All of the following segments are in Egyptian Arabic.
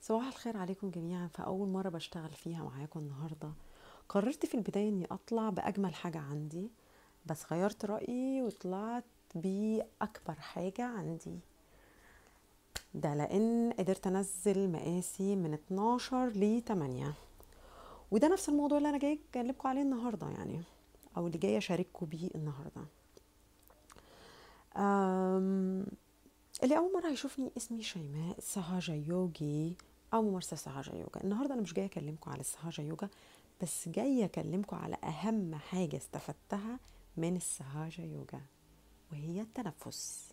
صباح الخير عليكم جميعا في أول مرة بشتغل فيها معاكم النهاردة قررت في البداية أني أطلع بأجمل حاجة عندي بس غيرت رأيي وطلعت بأكبر حاجة عندي ده لأن قدرت أنزل مقاسي من 12 ل 8 وده نفس الموضوع اللي أنا جاي أكلمكم عليه النهاردة يعني أو اللي جاي أشارككم بيه النهاردة أم اللي أول مرة هيشوفني اسمي شيماء سهاجا يوجي أو ممارسة سهاجا يوجا النهاردة أنا مش جاية أكلمكم على السهاجا يوجا بس جاية أكلمكم على أهم حاجة استفدتها من السهاجا يوجا وهي التنفس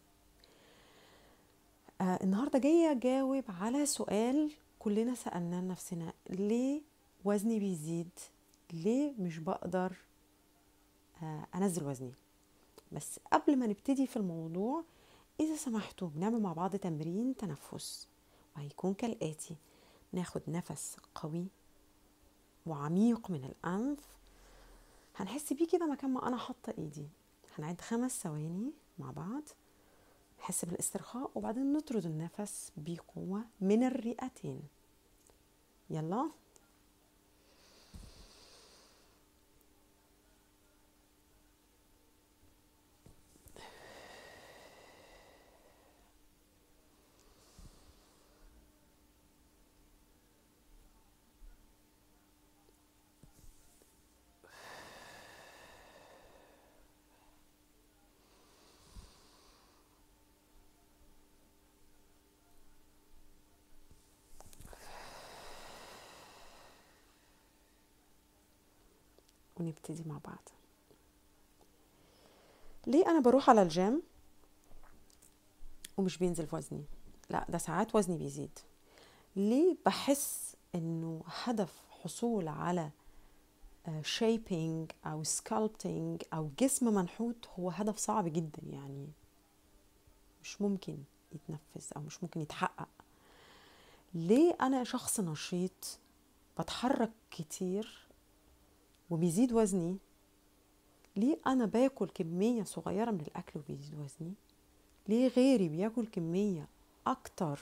آه النهاردة جاية أجاوب على سؤال كلنا سألنا لنفسنا ليه وزني بيزيد ليه مش بقدر آه أنزل وزني بس قبل ما نبتدي في الموضوع إذا سمحتوا بنعمل مع بعض تمرين تنفس وهيكون كالآتي ناخد نفس قوي وعميق من الأنف هنحس بيه كده مكان ما أنا حاطة إيدي هنعد خمس ثواني مع بعض نحس بالاسترخاء وبعدين نطرد النفس بقوة من الرئتين يلا ونبتدي مع بعض ليه انا بروح على الجيم ومش بينزل في وزني لا ده ساعات وزني بيزيد ليه بحس انه هدف حصول على شيبينج او سكالبتينج او جسم منحوت هو هدف صعب جدا يعني مش ممكن يتنفذ او مش ممكن يتحقق ليه انا شخص نشيط بتحرك كتير وبيزيد وزني ليه انا باكل كميه صغيره من الاكل وبيزيد وزني ليه غيري بياكل كميه اكتر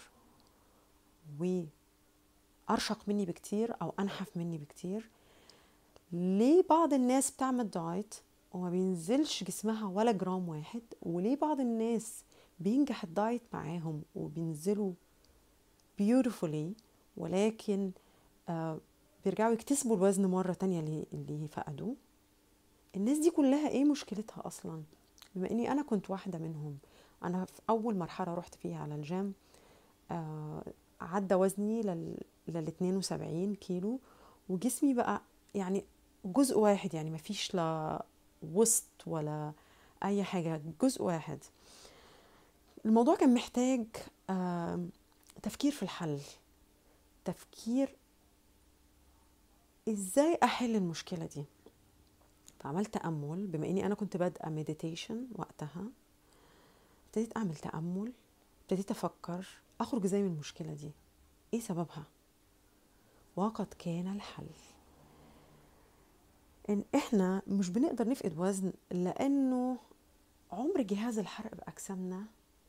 وارشق مني بكتير او انحف مني بكتير ليه بعض الناس بتعمل دايت وما بينزلش جسمها ولا جرام واحد وليه بعض الناس بينجح الدايت معاهم وبينزلوا بيوتيفولي ولكن آه بيرجعوا يكتسبوا الوزن مرة تانية اللي, اللي فقدوه الناس دي كلها ايه مشكلتها اصلا بما اني انا كنت واحدة منهم انا في اول مرحلة رحت فيها على الجيم آه عدى وزني لل, لل 72 كيلو وجسمي بقى يعني جزء واحد يعني مفيش لا وسط ولا اي حاجة جزء واحد الموضوع كان محتاج آه تفكير في الحل تفكير ازاي احل المشكله دي فعملت تامل بما اني انا كنت بادئه مديتيشن وقتها ابتديت اعمل تامل ابتديت افكر اخرج ازاي من المشكله دي ايه سببها وقد كان الحل ان احنا مش بنقدر نفقد وزن لانه عمر جهاز الحرق باجسامنا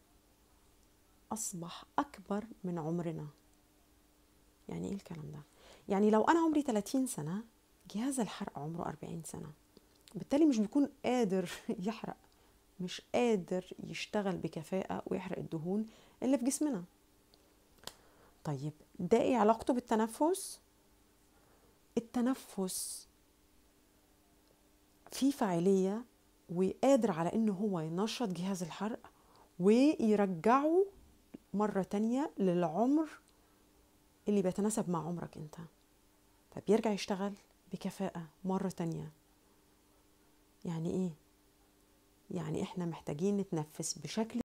اصبح اكبر من عمرنا يعني ايه الكلام ده يعني لو انا عمري 30 سنه جهاز الحرق عمره 40 سنه بالتالي مش بيكون قادر يحرق مش قادر يشتغل بكفاءه ويحرق الدهون اللي في جسمنا طيب ده ايه علاقته بالتنفس التنفس فيه فاعليه وقادر على انه هو ينشط جهاز الحرق ويرجعه مره تانية للعمر اللي بيتناسب مع عمرك انت فبيرجع يشتغل بكفاءة مرة تانية يعني ايه؟ يعني احنا محتاجين نتنفس بشكل